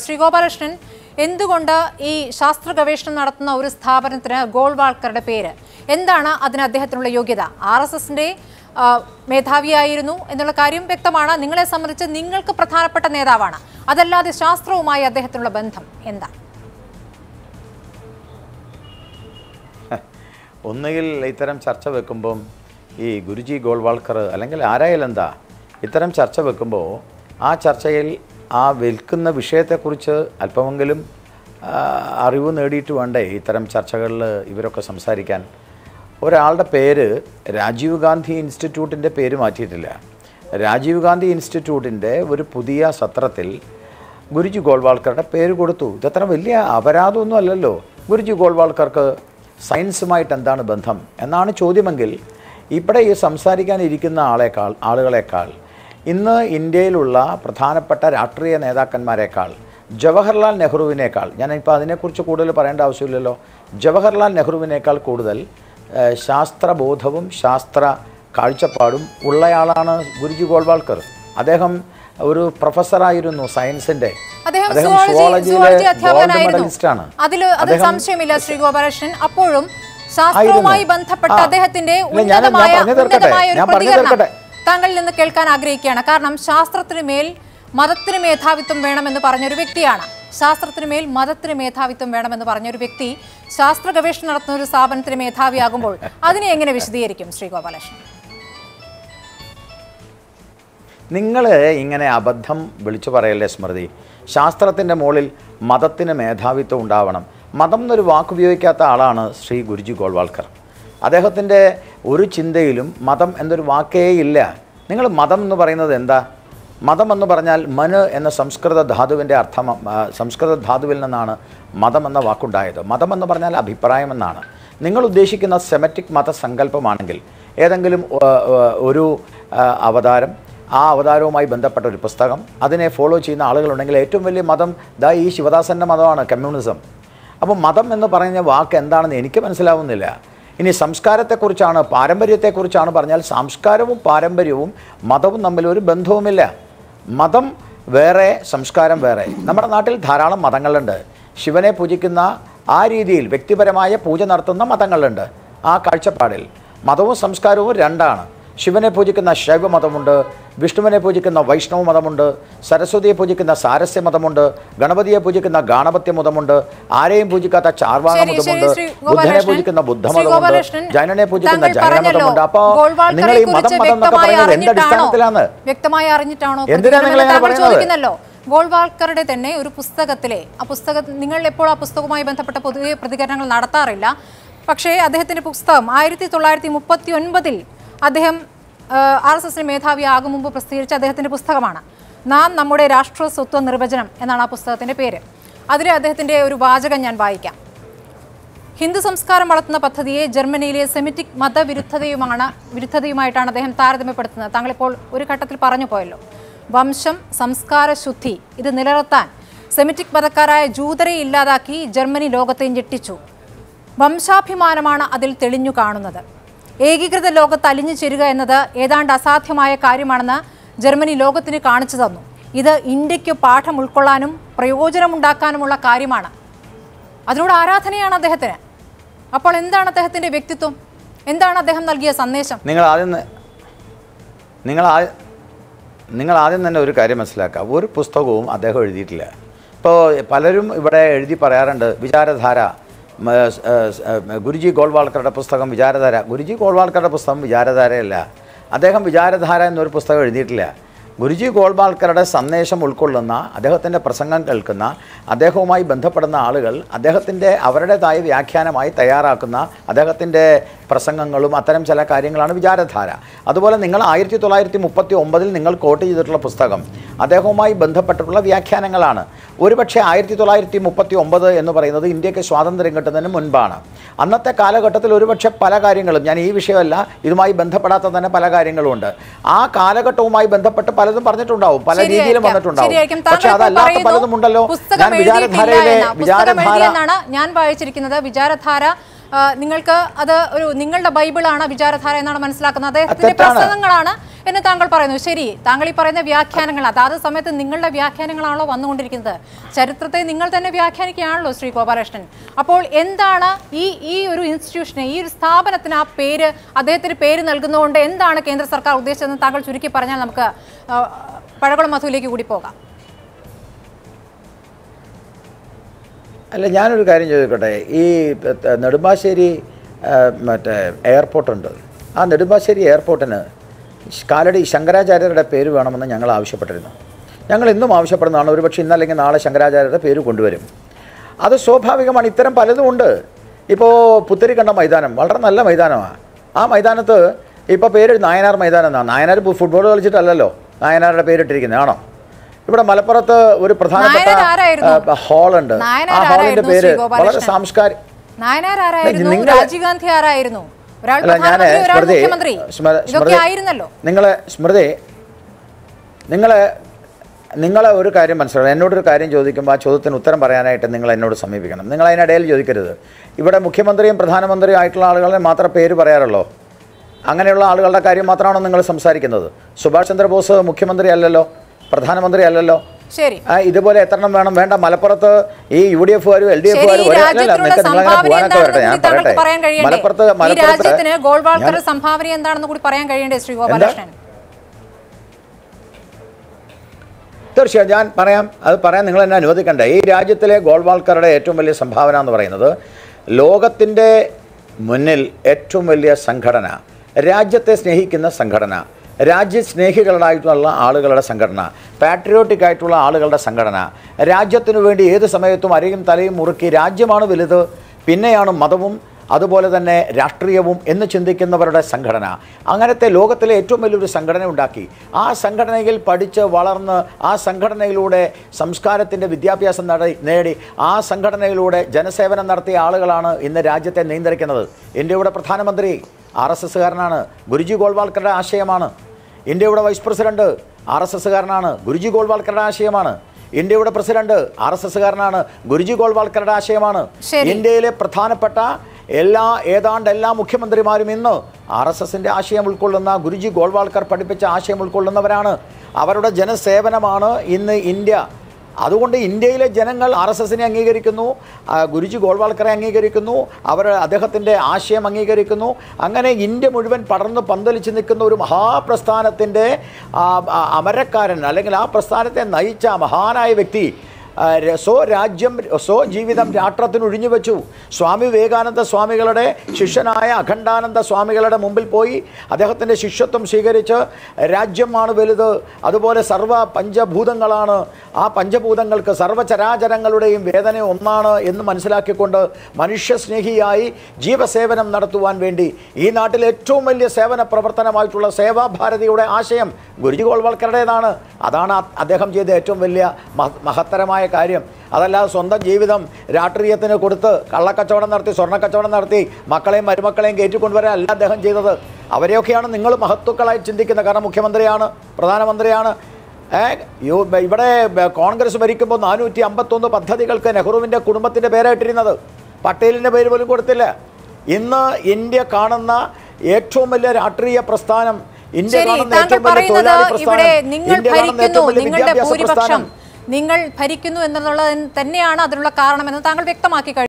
ശ്രീ ഗോപാലകൃഷ്ണൻ എന്തുകൊണ്ട് ഈ ശാസ്ത്ര ഗവേഷണം നടത്തുന്ന ഒരു സ്ഥാപനത്തിന് ഗോൾവാൾക്കറുടെ പേര് എന്താണ് അതിന് അദ്ദേഹത്തിനുള്ള യോഗ്യത ആർ എസ് എസിന്റെ മേധാവിയായിരുന്നു എന്നുള്ള കാര്യം വ്യക്തമാണ് നിങ്ങളെ സംബന്ധിച്ച് നിങ്ങൾക്ക് പ്രധാനപ്പെട്ട നേതാവാണ് അതല്ലാതെ ശാസ്ത്രവുമായി അദ്ദേഹത്തിനുള്ള ബന്ധം എന്താ ഒന്നുകിൽ ഇത്തരം ചർച്ച വെക്കുമ്പം ഈ ഗുരുജി ഗോൾവാൾക്കർ അല്ലെങ്കിൽ ആരായാലും എന്താ ഇത്തരം ചർച്ച വെക്കുമ്പോൾ ആ ചർച്ചയിൽ ആ വിൽക്കുന്ന വിഷയത്തെക്കുറിച്ച് അല്പമെങ്കിലും ആ, അറിവ് നേടിയിട്ട് വേണ്ടേ ഇത്തരം ചർച്ചകളിൽ ഇവരൊക്കെ സംസാരിക്കാൻ ഒരാളുടെ പേര് രാജീവ് ഗാന്ധി ഇൻസ്റ്റിറ്റ്യൂട്ടിൻ്റെ പേര് മാറ്റിയിട്ടില്ല രാജീവ് ഗാന്ധി ഇൻസ്റ്റിറ്റ്യൂട്ടിൻ്റെ ഒരു പുതിയ സത്രത്തിൽ ഗുരുജി ഗോൾവാൾക്കറുടെ പേര് കൊടുത്തു ഇതത്ര വലിയ അപരാധമൊന്നും അല്ലല്ലോ ഗുരുജി ഗോൾവാൾക്കർക്ക് സയൻസുമായിട്ട് എന്താണ് ബന്ധം എന്നാണ് ചോദ്യമെങ്കിൽ ഇവിടെ ഈ സംസാരിക്കാനിരിക്കുന്ന ആളെക്കാൾ ആളുകളെക്കാൾ ഇന്ന് ഇന്ത്യയിലുള്ള പ്രധാനപ്പെട്ട രാഷ്ട്രീയ നേതാക്കന്മാരെക്കാൾ ജവഹർലാൽ നെഹ്റുവിനേക്കാൾ ഞാനിപ്പോൾ അതിനെക്കുറിച്ച് കൂടുതൽ പറയേണ്ട ആവശ്യമില്ലല്ലോ ജവഹർലാൽ നെഹ്റുവിനേക്കാൾ കൂടുതൽ ഏഹ്, ശാസ്ത്രബോധവും ശാസ്ത്ര കാഴ്ചപ്പാടും ഉള്ളയാളാണ് ഗുരുജി ഗോൾവാൾക്കർ അദ്ദേഹം ഒരു പ്രൊഫസറായിരുന്നു സയൻസിൻ്റെ അദ്ദേഹം അദ്ദേഹം സുവോളജി സുവോളജിയിലെ സുവോളജി ഗോൾഡ് അധ്യാപകനായിരുന്നു മെഡലിസ്റ്റാണ് അതിൽ അതിൽ അദ്ദേഹം- സംശയമില്ല ശ്രീ ഗോപാലകൃഷ്ണൻ അപ്പോഴും ശാസ്ത്രവുമായി ആയിരുന്നു. ബന്ധപ്പെട്ട ആ. അദ്ദേഹത്തിന്റെ ഇല്ല, ഞാൻ- ഞാൻ ഉന്നതമായ പറഞ്ഞു തീർക്കട്ടെ. ഉന്നതമായ ഒരു ഞാൻ പറഞ്ഞു പ്രതികരണം തീർക്കട്ടെ. താങ്കളിൽ നിന്ന് കേൾക്കാൻ ആഗ്രഹിക്കുകയാണ് കാരണം ശാസ്ത്രത്തിന് മേൽ മതത്തിന് മേധാവിത്വം വേണമെന്ന് പറഞ്ഞൊരു വ്യക്തിയാണ് ശാസ്ത്രത്തിന് മേൽ മതത്തിന് മേധാവിത്വം വേണമെന്ന് പറഞ്ഞൊരു വ്യക്തി ശാസ്ത്ര ഗവേഷണം നടത്തുന്ന ഒരു സ്ഥാപനത്തിന് മേധാവിയാകുമ്പോൾ അതിനെ എങ്ങനെ വിശദീകരിക്കും ശ്രീ ഗോപാലകൃഷ്ണൻ നിങ്ങൾ ഇങ്ങനെ അബദ്ധം വിളിച്ചു പറയല്ലേ സ്മൃതി ശാസ്ത്രത്തിൻ്റെ മുകളിൽ മതത്തിന് മേധാവിത്വം ഉണ്ടാവണം മതം എന്നൊരു വാക്ക് ഉപയോഗിക്കാത്ത ആളാണ് ശ്രീ ഗുരുജി ഗോൾവാൾക്കർ അദ്ദേഹത്തിൻ്റെ ഒരു ചിന്തയിലും മതം എന്നൊരു വാക്കേ ഇല്ല നിങ്ങൾ മതം എന്ന് പറയുന്നത് എന്താ മതം എന്ന് പറഞ്ഞാൽ മന് എന്ന സംസ്കൃത ധാതുവിൻ്റെ അർത്ഥം ആ, സംസ്കൃത ധാതുവിൽ നിന്നാണ് മതം എന്ന വാക്കുണ്ടായത് മതം എന്ന് പറഞ്ഞാൽ അഭിപ്രായം എന്നാണ് നിങ്ങൾ ഉദ്ദേശിക്കുന്ന സെമറ്റിക് മതസങ്കല്പമാണെങ്കിൽ ഏതെങ്കിലും ആ, ആ, ഒരു ആ, അവതാരം ആ അവതാരവുമായി ബന്ധപ്പെട്ട ഒരു പുസ്തകം അതിനെ ഫോളോ ചെയ്യുന്ന ആളുകളുണ്ടെങ്കിൽ ഏറ്റവും വലിയ മതം ദാ ഈ ശിവദാസൻ്റെ മതമാണ് കമ്മ്യൂണിസം അപ്പോൾ മതം എന്ന് പറയുന്ന വാക്ക് എന്താണെന്ന് എനിക്ക് മനസ്സിലാവുന്നില്ല ഇനി സംസ്കാരത്തെക്കുറിച്ചാണ് പാരമ്പര്യത്തെക്കുറിച്ചാണ് പറഞ്ഞാൽ സംസ്കാരവും പാരമ്പര്യവും മതവും തമ്മിൽ ഒരു ബന്ധവുമില്ല മതം വേറെ സംസ്കാരം വേറെ നമ്മുടെ നാട്ടിൽ ധാരാളം മതങ്ങളുണ്ട് ശിവനെ പൂജിക്കുന്ന ആ രീതിയിൽ വ്യക്തിപരമായ പൂജ നടത്തുന്ന മതങ്ങളുണ്ട് ആ കാഴ്ചപ്പാടിൽ മതവും സംസ്കാരവും രണ്ടാണ് ശിവനെ പൂജിക്കുന്ന ശൈവ മതമുണ്ട് വിഷ്ണുവിനെ പൂജിക്കുന്ന വൈഷ്ണവ മതമുണ്ട് സരസ്വതിയെ പൂജിക്കുന്ന സാരസ്യ മതമുണ്ട് ഗണപതിയെ പൂജിക്കുന്ന ഗാണപത്യ മതമുണ്ട് ആരെയും പൂജിക്കാത്ത ചാർവാക ശരി, ശരി, മതമുണ്ട് ശ്രീ ബുദ്ധനെ ഗോപാലകൃഷ്ണൻ. പൂജിക്കുന്ന ബുദ്ധ ശ്രീ മതമുണ്ട് ഗോപാലകൃഷ്ണൻ, ജൈനനെ പൂജിക്കുന്ന താങ്കൾ ജൈന പറഞ്ഞല്ലോ, മതമുണ്ട് അപ്പോൾ ഗോൾവാൾക്കറെ നിങ്ങൾ ഈ മതം കുറിച്ച് മതം എന്നൊക്കെ വ്യക്തമായി പറയുന്നത് എന്ത് അറിഞ്ഞിട്ടാണോ? അടിസ്ഥാനത്തിലാണ് വ്യക്തമായി അറിഞ്ഞിട്ടാണോ എന്തിനാ പ്രതികരണമെന്ന് നിങ്ങൾ ഇങ്ങനെ താങ്കൾ പറയുന്നത്? ചോദിക്കുന്നല്ലോ ഗോൾവാൾക്കറുടെ തന്നെ ഒരു പുസ്തകത്തിലെ ആ പുസ്തകം നിങ്ങൾ എപ്പോൾ ആ പുസ്തകവുമായി ബന്ധപ്പെട്ട പൊതുവെ പ്രതികരണങ്ങൾ നടത്താറില്ല പക്ഷേ അദ്ദേഹത്തിന്റെ പുസ്തകം ആയിരത്തി തൊള്ളായിരത്തി മുപ്പത്തി ഒൻപതിൽ അദ്ദേഹം ആർ എസ് എസിന് മേധാവിയാകും മുമ്പ് പ്രസിദ്ധീകരിച്ച അദ്ദേഹത്തിന്റെ പുസ്തകമാണ് നാം നമ്മുടെ രാഷ്ട്ര സ്വത്വ നിർവചനം എന്നാണ് ആ പുസ്തകത്തിന്റെ പേര് അതിലെ അദ്ദേഹത്തിന്റെ ഒരു വാചകം ഞാൻ വായിക്കാം ഹിന്ദു സംസ്കാരം വളർത്തുന്ന പദ്ധതിയെ ജർമ്മനിയിലെ സെമിറ്റിക് മതവിരുദ്ധതയുമാണ് വിരുദ്ധതയുമായിട്ടാണ് അദ്ദേഹം താരതമ്യപ്പെടുത്തുന്നത് താങ്കളിപ്പോൾ ഒരു ഘട്ടത്തിൽ പറഞ്ഞു പോയല്ലോ വംശം സംസ്കാര ശുദ്ധി ഇത് നിലനിർത്താൻ സെമിറ്റിക് മതക്കാരായ ജൂതരെ ഇല്ലാതാക്കി ജർമ്മനി ലോകത്തെ ഞെട്ടിച്ചു വംശാഭിമാനമാണ് അതിൽ തെളിഞ്ഞു കാണുന്നത് ഏകീകൃത ലോകത്ത് അലിഞ്ഞു ചേരുക എന്നത് ഏതാണ്ട് അസാധ്യമായ കാര്യമാണെന്ന് ജർമ്മനി ലോകത്തിന് കാണിച്ചു തന്നു ഇത് ഇന്ത്യക്ക് പാഠം ഉൾക്കൊള്ളാനും പ്രയോജനമുണ്ടാക്കാനുമുള്ള കാര്യമാണ് അതിനോട് ആരാധനയാണ് അദ്ദേഹത്തിന് അപ്പോൾ എന്താണ് അദ്ദേഹത്തിന്റെ വ്യക്തിത്വം എന്താണ് അദ്ദേഹം നൽകിയ സന്ദേശം നിങ്ങൾ ആദ്യം ത- നിങ്ങൾ ആ നിങ്ങൾ ആദ്യം തന്നെ ഒരു കാര്യം മനസ്സിലാക്കുക ഒരു പുസ്തകവും അദ്ദേഹം എഴുതിയിട്ടില്ല ഇപ്പോൾ പലരും ഇവിടെ എഴുതി പറയാറുണ്ട് വിചാരധാര മ, സ്, ഏ, സ്, ഏ, ഗുരുജി ഗോൾവാൾക്കറുടെ പുസ്തകം വിചാരധാര ഗുരുജി ഗോൾവാൾക്കറുടെ പുസ്തകം വിചാരധാരയല്ല അദ്ദേഹം വിചാരധാര എന്നൊരു പുസ്തകം എഴുതിയിട്ടില്ല ഗുരുജി ഗോൾവാൾക്കറുടെ സന്ദേശം ഉൾക്കൊള്ളുന്ന അദ്ദേഹത്തിൻ്റെ പ്രസംഗം കേൾക്കുന്ന അദ്ദേഹവുമായി ബന്ധപ്പെടുന്ന ആളുകൾ അദ്ദേഹത്തിൻ്റെ അവരുടേതായ വ്യാഖ്യാനമായി തയ്യാറാക്കുന്ന അദ്ദേഹത്തിൻ്റെ പ്രസംഗങ്ങളും അത്തരം ചില കാര്യങ്ങളാണ് വിചാരധാര അതുപോലെ നിങ്ങൾ ആയിരത്തി തൊള്ളായിരത്തി മുപ്പത്തി ഒമ്പതിൽ നിങ്ങൾ കോട്ട് ചെയ്തിട്ടുള്ള പുസ്തകം അദ്ദേഹവുമായി ബന്ധപ്പെട്ടിട്ടുള്ള വ്യാഖ്യാനങ്ങളാണ് ഒരുപക്ഷെ ആയിരത്തി തൊള്ളായിരത്തി മുപ്പത്തി ഒമ്പത് എന്ന് പറയുന്നത് ഇന്ത്യക്ക് സ്വാതന്ത്ര്യം കിട്ടുന്നതിന് മുൻപാണ് അന്നത്തെ കാലഘട്ടത്തിൽ ഒരുപക്ഷെ പല കാര്യങ്ങളും ഞാൻ ഈ വിഷയമല്ല ഇതുമായി ബന്ധപ്പെടാത്ത തന്നെ പല കാര്യങ്ങളുമുണ്ട് ആ കാലഘട്ടവുമായി ബന്ധപ്പെട്ട് പലതും പറഞ്ഞിട്ടുണ്ടാവും പല രീതിയിലും ശരിയായിരിക്കാം, വന്നിട്ടുണ്ടാവും ശരിയായിരിക്കും. പക്ഷെ താങ്കൾ ഇപ്പോൾ അതല്ലാത്ത പറയുന്നു, പലതും ഉണ്ടല്ലോ പുസ്തകം ഞാൻ എഴുതിയിട്ടില്ല വിചാരധാരയിലെ എന്ന്. പുസ്തകം വിചാരധാര എഴുതിയെന്നാണ് ഞാൻ വായിച്ചിരിക്കുന്നത് വിചാരധാര ആ, നിങ്ങൾക്ക് അത് ഒരു നിങ്ങളുടെ ബൈബിളാണ് വിചാരധാര എന്നാണ് മനസ്സിലാക്കുന്നത് അദ്ദേഹത്തിന്റെ തെറ്റാണ്. പ്രസംഗങ്ങളാണ് എന്ന് താങ്കൾ പറയുന്നു ശരി താങ്കൾ ഈ പറയുന്ന വ്യാഖ്യാനങ്ങൾ അതാത് സമയത്ത് നിങ്ങളുടെ വ്യാഖ്യാനങ്ങളാണല്ലോ വന്നുകൊണ്ടിരിക്കുന്നത് ചരിത്രത്തെ നിങ്ങൾ തന്നെ വ്യാഖ്യാനിക്കുകയാണല്ലോ ശ്രീ ഗോപാലകൃഷ്ണൻ അപ്പോൾ എന്താണ് ഈ ഈ ഒരു ഇൻസ്റ്റിറ്റ്യൂഷന് ഈ ഒരു സ്ഥാപനത്തിന് ആ പേര് അദ്ദേഹത്തിന് പേര് നൽകുന്നതുകൊണ്ട് എന്താണ് കേന്ദ്ര സർക്കാർ ഉദ്ദേശിച്ചതെന്ന് താങ്കൾ ചുരുക്കി പറഞ്ഞാൽ നമുക്ക് ആ, പഴകുളം മധുവിലേക്ക് കൂടി പോകാം അല്ല ഞാനൊരു കാര്യം ചോദിക്കട്ടെ ഈ ത- നെടുമ്പാശ്ശേരി ആ, മറ്റേ എയർപോർട്ടുണ്ട് ആ നെടുമ്പാശ്ശേരി എയർപോർട്ടിന് ശ്- കാലടി ശങ്കരാചാര്യരുടെ പേര് വേണമെന്ന് ഞങ്ങൾ ആവശ്യപ്പെട്ടിരുന്നു ഞങ്ങൾ ഇന്നും ആവശ്യപ്പെടുന്നതാണ് ഒരുപക്ഷെ ഇന്നല്ലെങ്കിൽ നാളെ ശങ്കരാചാര്യരുടെ പേര് കൊണ്ടുവരും അത് സ്വാഭാവികമാണ് ഇത്തരം പലതും ഉണ്ട് ഇപ്പോൾ പുത്തരിക്കണ്ട മൈതാനം വളരെ നല്ല മൈതാനമാണ് ആ മൈതാനത്ത് ഇപ്പോൾ പേര് നായനാർ മൈതാനം എന്നാണ് നായനാർ ഫു- ഫുട്ബോൾ കളിച്ചിട്ടല്ലല്ലോ നായനാരുടെ പേരിട്ടിരിക്കുന്നത് ആണോ ഇവിടെ മലപ്പുറത്ത് ഒരു പ്രധാനപ്പെട്ട നായനാർ ആരായിരുന്നു? ആ, ഹാളുണ്ട് ആ നായനാർ ഹാളിന്റെ ആരായിരുന്നു പേര് ശ്രീ ഗോപാലകൃഷ്ണൻ? വളരെ സാംസ്കാരിക നായനാർ ആരായിരുന്നു നിങ്ങൾ- രാജീവ് ഗാന്ധി ആരായിരുന്നു ഒരാൾ അല്ല ഞാൻ പ്രധാനമന്ത്രി ഒരാൾ സ്മൃതി മുഖ്യമന്ത്രി സ്മൃ- ഇതൊക്കെ സ്മൃതി ആയിരുന്നല്ലോ നിങ്ങളെ സ്മൃതി നിങ്ങളെ നിങ്ങളെ ഒരു കാര്യം മനസ്സിലാക്കണം എന്നോടൊരു കാര്യം ചോദിക്കുമ്പോൾ ആ ചോദ്യത്തിന് ഉത്തരം പറയാനായിട്ട് നിങ്ങൾ എന്നോട് സമീപിക്കണം നിങ്ങൾ അതിനിടയിൽ ചോദിക്കരുത് ഇവിടെ മുഖ്യമന്ത്രിയും പ്രധാനമന്ത്രിയും ആയിട്ടുള്ള ആളുകളെ മാത്രം പേര് പറയാറുള്ളൂ അങ്ങനെയുള്ള ആളുകളുടെ കാര്യം മാത്രമാണോ നിങ്ങൾ സംസാരിക്കുന്നത് സുഭാഷ് ചന്ദ്രബോസ് മുഖ്യമന്ത്രി അല്ലല്ലോ പ്രധാനമന്ത്രി അല്ലല്ലോ ശരി ആ, ഇതുപോലെ എത്രണ്ണം വേണം വേണ്ട മലപ്പുറത്ത് ഈ യു ഡി എഫുകാരും എൽ ഡി ശരി എഫുകാരും ഈ ഒരേ അല്ലല്ല രാജ്യത്തിനുള്ള നിങ്ങൾക്ക് നിങ്ങളങ്ങനെ സംഭാവന പോകാനൊക്കെ വരട്ടെ എന്താണെന്ന് ഞാൻ കൂടി താങ്കൾക്ക് പറയട്ടെ പറയാൻ കഴിയണ്ടേ മലപ്പുറത്ത് ഈ മലപ്പുറത്ത് രാജ്യത്തിന് ഗോൾവാൾക്കർ ഞാൻ- സംഭാവന എന്താണെന്ന് കൂടി പറയാൻ കഴിയണ്ടേ ശ്രീ ഗോപാലകൃഷ്ണൻ തീർച്ചയായും ഞാൻ പറയാം അത് പറയാൻ നിങ്ങൾ എന്നെ അനുവദിക്കണ്ടേ ഈ രാജ്യത്തിലെ ഗോൾവാൾക്കറുടെ ഏറ്റവും വലിയ സംഭാവന എന്ന് പറയുന്നത് ലോകത്തിൻ്റെ മുന്നിൽ ഏറ്റവും വലിയ സംഘടന രാജ്യത്തെ സ്നേഹിക്കുന്ന സംഘടന രാജ്യസ്നേഹികളായിട്ടുള്ള ആളുകളുടെ സംഘടന പാട്രിയോട്ടിക് ആയിട്ടുള്ള ആളുകളുടെ സംഘടന രാജ്യത്തിനു വേണ്ടി ഏത് സമയത്തും അരയും തലയും മുറുക്കി രാജ്യമാണ് വലുത് പിന്നെയാണ് മതവും അതുപോലെ തന്നെ രാഷ്ട്രീയവും എന്ന് ചിന്തിക്കുന്നവരുടെ സംഘടന അങ്ങനത്തെ ലോകത്തിലെ ഏറ്റവും വലിയൊരു സംഘടന ഉണ്ടാക്കി ആ സംഘടനയിൽ പഠിച്ച് വളർന്ന് ആ സംഘടനയിലൂടെ സംസ്കാരത്തിൻ്റെ വിദ്യാഭ്യാസം നട- നേടി ആ സംഘടനയിലൂടെ ജനസേവനം നടത്തിയ ആളുകളാണ് ഇന്ന് രാജ്യത്തെ നിയന്ത്രിക്കുന്നത് ഇന്ത്യയുടെ പ്രധാനമന്ത്രി ആർ എസ് എസ്സുകാരനാണ് ഗുരുജി ഗോൾവാൾക്കറുടെ ആശയമാണ് ഇന്ത്യയുടെ വൈസ് പ്രസിഡന്റ് ആർ എസ് എസ്സുകാരനാണ് ഗുരുജി ഗോൾവാൾക്കറുടെ ആശയമാണ് ഇന്ത്യയുടെ പ്രസിഡന്റ് ആർ എസ് എസ്സുകാരനാണ് ഗുരുജി ഗോൾവാൾക്കറുടെ ആശയമാണ് ശരി. ഇന്ത്യയിലെ പ്രധാനപ്പെട്ട എല്ലാ ഏതാണ്ട് എല്ലാ മുഖ്യമന്ത്രിമാരും ഇന്ന് ആർ എസ് എസിൻ്റെ ആശയം ഉൾക്കൊള്ളുന്ന ഗുരുജി ഗോൾവാൾക്കർ പഠിപ്പിച്ച ആശയം ഉൾക്കൊള്ളുന്നവരാണ് അവരുടെ ജനസേവനമാണ് ഇന്ന് ഇന്ത്യ അതുകൊണ്ട് ഇന്ത്യയിലെ ജനങ്ങൾ ആർ എസ് എസിനെ അംഗീകരിക്കുന്നു ആ, ഗുരുജി ഗോൾവാൾക്കറെ അംഗീകരിക്കുന്നു അവർ അദ്ദേഹത്തിൻ്റെ ആശയം അംഗീകരിക്കുന്നു അങ്ങനെ ഇന്ത്യ മുഴുവൻ പടർന്ന് പന്തലിച്ച് നിൽക്കുന്ന ഒരു മഹാപ്രസ്ഥാനത്തിൻ്റെ ആ, ആ, അമരക്കാരൻ അല്ലെങ്കിൽ ആ പ്രസ്ഥാനത്തെ നയിച്ച മഹാനായ വ്യക്തി ആ, ര- സ്വ രാജ്യം സ്വ ജീവിതം രാഷ്ട്രത്തിന് ഒഴിഞ്ഞു വെച്ചു സ്വാമി വിവേകാനന്ദ സ്വാമികളുടെ ശിഷ്യനായ അഖണ്ഡാനന്ദ സ്വാമികളുടെ മുമ്പിൽ പോയി അദ്ദേഹത്തിൻ്റെ ശിഷ്യത്വം സ്വീകരിച്ച് രാജ്യമാണ് വലുത് അതുപോലെ സർവ്വ പഞ്ചഭൂതങ്ങളാണ് ആ പഞ്ചഭൂതങ്ങൾക്ക് സർവ്വചരാചരങ്ങളുടെയും വേദന ഒന്നാണ് എന്ന് മനസ്സിലാക്കിക്കൊണ്ട് മനുഷ്യസ്നേഹിയായി ജീവസേവനം നടത്തുവാൻ വേണ്ടി ഈ നാട്ടിലെ ഏറ്റവും വലിയ സേവന പ്രവർത്തനമായിട്ടുള്ള സേവാഭാരതിയുടെ ആശയം ഗുരുജി ഗോൾവാൾക്കറുടേതാണ് അതാണ് ആ- അദ്ദേഹം ചെയ്ത ഏറ്റവും വലിയ മഹ- മഹത്തരമായ കാര്യം അതല്ലാതെ സ്വന്തം ജീവിതം രാഷ്ട്രീയത്തിന് കൊടുത്ത് കള്ളക്കച്ചവടം നടത്തി സ്വർണ്ണക്കച്ചവടം നടത്തി മക്കളെയും മരുമക്കളെയും കയറ്റിക്കൊണ്ടുവരാൻ അല്ല അദ്ദേഹം ചെയ്തത് അവരെയൊക്കെയാണ് നിങ്ങൾ മഹത്വക്കളായി ചിന്തിക്കുന്നത് കാരണം മുഖ്യമന്ത്രിയാണ് പ്രധാനമന്ത്രിയാണ് ഏ, യു- ഇവിടെ ബ- കോൺഗ്രസ് ഭരിക്കുമ്പോൾ നാനൂറ്റി അമ്പത്തൊന്ന് പദ്ധതികൾക്ക് നെഹ്റുവിൻ്റെ കുടുംബത്തിൻ്റെ പേരായിട്ടിരുന്നത് പട്ടേലിൻ്റെ പേര് പോലും കൊടുത്തില്ല ഇന്ന് ഇന്ത്യ കാണുന്ന ഏറ്റവും വലിയ രാഷ്ട്രീയ പ്രസ്ഥാനം ഇന്ത്യ ശരി കാണുന്ന താങ്കൾ ഏറ്റവും വലിയ പറയുന്നത് തൊഴിലാളി ഇവിടെ പ്രസ്ഥാനം നിങ്ങൾ ഇന്ത്യ കാണുന്ന ഭരിക്കുന്നു ഏറ്റവും വലിയ നിങ്ങളുടെ വിദ്യാഭ്യാസ ഭൂരിപക്ഷം പ്രസ്ഥാനം നിങ്ങൾ ഭരിക്കുന്നു എന്നുള്ളത് തന്നെയാണ് അതിനുള്ള കാരണമെന്ന് താങ്കൾ വ്യക്തമാക്കി കഴിഞ്ഞു